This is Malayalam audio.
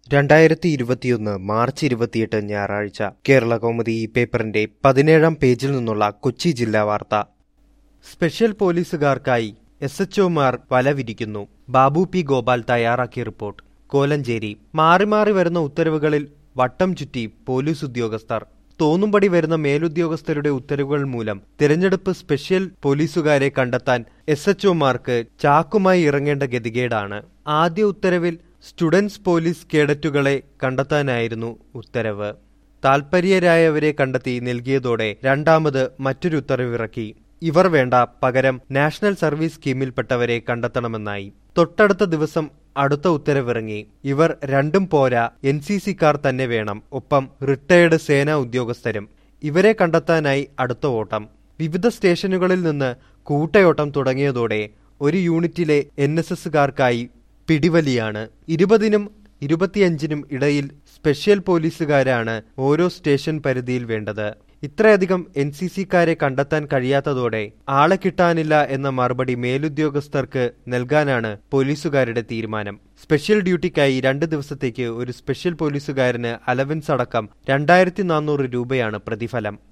രണ്ടായിരത്തി ഇരുപത്തിയൊന്ന് മാർച്ച് ഇരുപത്തിയെട്ട് ഞായറാഴ്ച കേരള കൗമുദി ഈ പേപ്പറിന്റെ പതിനേഴാം പേജിൽ നിന്നുള്ള കൊച്ചി ജില്ലാ വാർത്ത സ്പെഷ്യൽ പോലീസുകാർക്കായി എസ് എച്ച്ഒമാർ വല വിരിക്കുന്നു ബാബു പി ഗോപാൽ തയ്യാറാക്കിയ റിപ്പോർട്ട് കോലഞ്ചേരി മാറി മാറി വരുന്ന ഉത്തരവുകളിൽ വട്ടം ചുറ്റി പോലീസ് ഉദ്യോഗസ്ഥർ തോന്നുംപടി വരുന്ന മേലുദ്യോഗസ്ഥരുടെ ഉത്തരവുകൾ മൂലം തിരഞ്ഞെടുപ്പ് സ്പെഷ്യൽ പോലീസുകാരെ കണ്ടെത്താൻ എസ് എച്ച്ഒമാർക്ക് ചാക്കുമായി ഇറങ്ങേണ്ട ഗതികേടാണ് ആദ്യ ഉത്തരവിൽ സ്റ്റുഡൻസ് പോലീസ് കേഡറ്റുകളെ കണ്ടെത്താനായിരുന്നു ഉത്തരവ് താൽപര്യരായവരെ കണ്ടെത്തി നൽകിയതോടെ രണ്ടാമത് മറ്റൊരു ഉത്തരവിറക്കി ഇവർ വേണ്ട പകരം നാഷണൽ സർവീസ് സ്കീമിൽപ്പെട്ടവരെ കണ്ടെത്തണമെന്നായി തൊട്ടടുത്ത ദിവസം അടുത്ത ഉത്തരവിറങ്ങി ഇവർ രണ്ടും പോരാ എൻ സി സിക്കാർ തന്നെ വേണം ഒപ്പം റിട്ടയർഡ് സേനാ ഉദ്യോഗസ്ഥരും ഇവരെ കണ്ടെത്താനായി അടുത്ത ഓട്ടം വിവിധ സ്റ്റേഷനുകളിൽ നിന്ന് കൂട്ടയോട്ടം തുടങ്ങിയതോടെ ഒരു യൂണിറ്റിലെ എൻ എസ് എസുകാർക്കായി പിടിവലിയാണ് ഇരുപതിനും ഇരുപത്തിയഞ്ചിനും ഇടയിൽ സ്പെഷ്യൽ പോലീസുകാരാണ് ഓരോ സ്റ്റേഷൻ പരിധിയിൽ വേണ്ടത് ഇത്രയധികം എൻ സി സിക്കാരെ കണ്ടെത്താൻ കഴിയാത്തതോടെ ആളെ കിട്ടാനില്ല എന്ന മറുപടി മേലുദ്യോഗസ്ഥർക്ക് നൽകാനാണ് പോലീസുകാരുടെ തീരുമാനം സ്പെഷ്യൽ ഡ്യൂട്ടിക്കായി രണ്ട് ദിവസത്തേക്ക് ഒരു സ്പെഷ്യൽ പോലീസുകാരന് അലവൻസ് അടക്കം രണ്ടായിരത്തി നാനൂറ് രൂപയാണ് പ്രതിഫലം